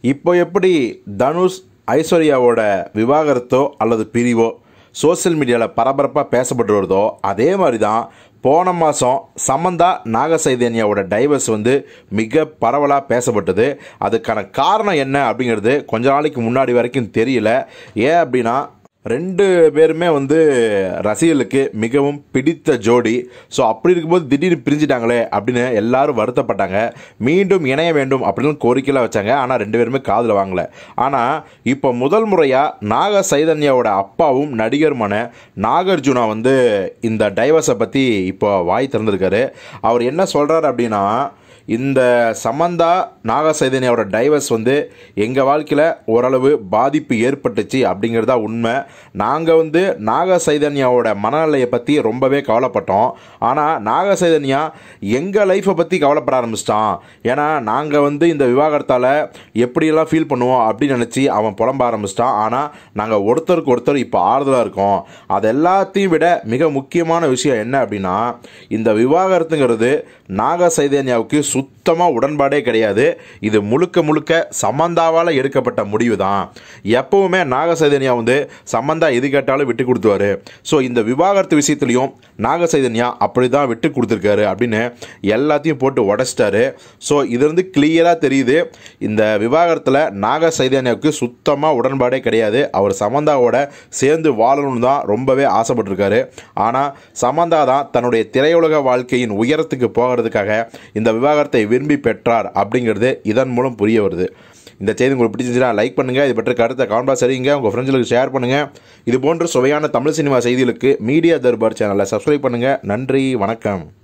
இப்போ எப்படி தனுஷ் ஐஸ்வர்யாவோட விவாகரத்தோ அல்லது பிரிவோ சோஷியல் மீடியாவில் பரபரப்பாக பேசப்பட்டு வருதோ அதே மாதிரி தான் போன மாதம் சமந்தா நாகசைதன்யாவோட டைவர்ஸ் வந்து மிக பரவலாக பேசப்பட்டது அதுக்கான காரணம் என்ன அப்படிங்கிறது கொஞ்ச நாளைக்கு முன்னாடி வரைக்கும் தெரியல ஏன் அப்படின்னா ரெண்டு பேருமே வந்து ரசிகர்களுக்கு மிகவும் பிடித்த ஜோடி ஸோ அப்படி இருக்கும்போது திடீர்னு பிரிஞ்சிட்டாங்களே அப்படின்னு எல்லாரும் வருத்தப்பட்டாங்க மீண்டும் இணைய வேண்டும் அப்படின்னு கோரிக்கைலாம் வச்சாங்க ஆனால் ரெண்டு பேருமே காதில் வாங்கல ஆனால் இப்போ முதல் முறையாக நாக சைதன்யாவோட அப்பாவும் நடிகருமான நாகார்ஜுனா வந்து இந்த டைவர்ஸை பற்றி இப்போ வாய் திறந்திருக்காரு அவர் என்ன சொல்கிறார் அப்படின்னா இந்த சமந்தா நாக சைதன்யாவோட டைவர்ஸ் வந்து எங்கள் வாழ்க்கையில் ஓரளவு பாதிப்பு ஏற்பட்டுச்சு அப்படிங்கிறதா உண்மை நாங்கள் வந்து நாக சைதன்யாவோட மனநிலையை பற்றி ரொம்பவே கவலைப்பட்டோம் ஆனால் நாக சைதன்யா எங்கள் லைஃப்பை பற்றி கவலைப்பட ஆரம்பிச்சிட்டான் ஏன்னா நாங்கள் வந்து இந்த விவாகரத்தால் எப்படியெல்லாம் ஃபீல் பண்ணுவோம் அப்படின்னு நினச்சி அவன் புலம்ப ஆரம்பிச்சிட்டான் ஆனால் நாங்கள் ஒருத்தருக்கு ஒருத்தர் இப்போ ஆறுதலாக இருக்கோம் அது எல்லாத்தையும் விட மிக முக்கியமான விஷயம் என்ன அப்படின்னா இந்த விவாகரத்துங்கிறது நாக சைதன்யாவுக்கு சுத்தமாக உடன்பாடே கிடையாது இது முழுக்க முழுக்க சமந்தாவால் எடுக்கப்பட்ட முடிவு தான் எப்பவுமே நாக சைதன்யா வந்து சமந்தா எது கேட்டாலும் விட்டு கொடுத்துருவாரு ஸோ இந்த விவாகரத்து விஷயத்துலையும் நாக சைதன்யா அப்படி தான் விட்டு கொடுத்துருக்காரு அப்படின்னு எல்லாத்தையும் போட்டு உடச்சிட்டாரு ஸோ இதுலேருந்து கிளியராக தெரியுது இந்த விவாகரத்தில் நாக சைதன்யாவுக்கு சுத்தமாக உடன்பாடே கிடையாது அவர் சமந்தாவோட சேர்ந்து வாழணும்னு தான் ரொம்பவே ஆசைப்பட்டிருக்காரு ஆனால் சமந்தா தான் தன்னுடைய திரையுலக வாழ்க்கையின் உயரத்துக்கு போகிறதுக்காக இந்த விவாகரத்தை விரும்பி பெற்றார் அப்படிங்கிறது இதன் மூலம் புரிய வருது இந்த செய்தி உங்களுக்கு பிடிச்சிருந்துச்சுன்னா லைக் பண்ணுங்கள் இது பற்றி கருத்தை காண்பா சரிங்க உங்கள் ஃப்ரெண்ட்ஸுக்கு ஷேர் பண்ணுங்கள் இது போன்ற சுவையான தமிழ் சினிமா செய்திகளுக்கு மீடியா தர்பார் சேனலை சப்ஸ்கிரைப் பண்ணுங்கள் நன்றி வணக்கம்